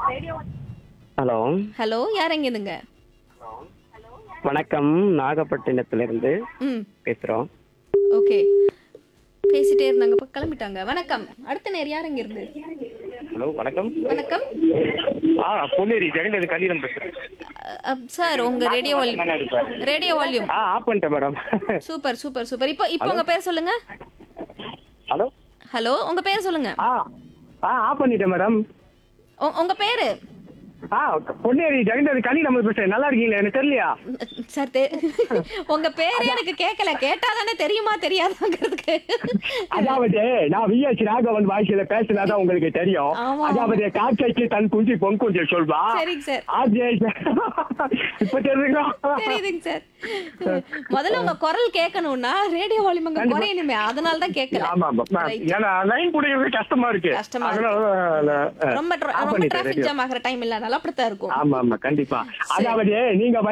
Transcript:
Hello hello யார் எங்கேருந்துங்க வணக்கம் நாகப்பட்டினத்திலிருந்து ம் பேசுறோம் ஓகே பேசிட்டே இருந்தாங்க இப்போ கிளம்பிட்டாங்க வணக்கம் அடுத்த நேர் யார் எங்க இருந்து ஹலோ வணக்கம் வணக்கம் ஆ பொன்னேரி ஜெகன் கலிதம் பேசுறேன் சார் உங்க ரேடியோ வால்யூம் ரேடியோ வால்யூம் ஆ ஆஃப் பண்ணிட்டேன் மேடம் சூப்பர் சூப்பர் சூப்பர் இப்போ இப்போ உங்க பேர் சொல்லுங்க ஹலோ ஹலோ உங்க பேர் சொல்லுங்க ஆ ஆ ஆஃப் பண்ணிட்டேன் மேடம் உ- உங்க பேரு ஆ பொன்னேரி ஜெகன் கலி நம்ம பேசுறேன் நல்லா இருக்கீங்களா எனக்கு தெரியலையா சார் தெ- உங்க பேரே எனக்கு கேட்கல கேட்டாதானே தெரியுமா தெரியாதாங்கிறதுக்கு அதாவது நான் விஎஸ் ராகவன் வாய்ஸ்ல பேசினாதான் உங்களுக்கு தெரியும் ஆமா. அதாவது காக்கைக்கு தன் குஞ்சு பொன் குஞ்சு சொல்வா சரிங்க சார் ஆஜே இப்ப தெரியுங்களா தெரியுதுங்க சார் முதல்ல உங்க குரல் கேட்கணும்னா ரேடியோ வால்யூம் அங்க குறையணுமே அதனால தான் கேட்கல ஆமா ஆமா Right. ஏன்னா லைன் புடிக்கிறது கஷ்டமா இருக்கு கஷ்டமா இருக்கு. அதனால, அஹ், ரொம்ப off ரொம்ப பண்ணிட்டேன் டிராஃபிக் radio. ஜாம் ஆகிற டைம் இல்ல அதனால அப்படித்தான் இருக்கும் ஆமா ஆமா கண்டிப்பா அதாவது நீங்க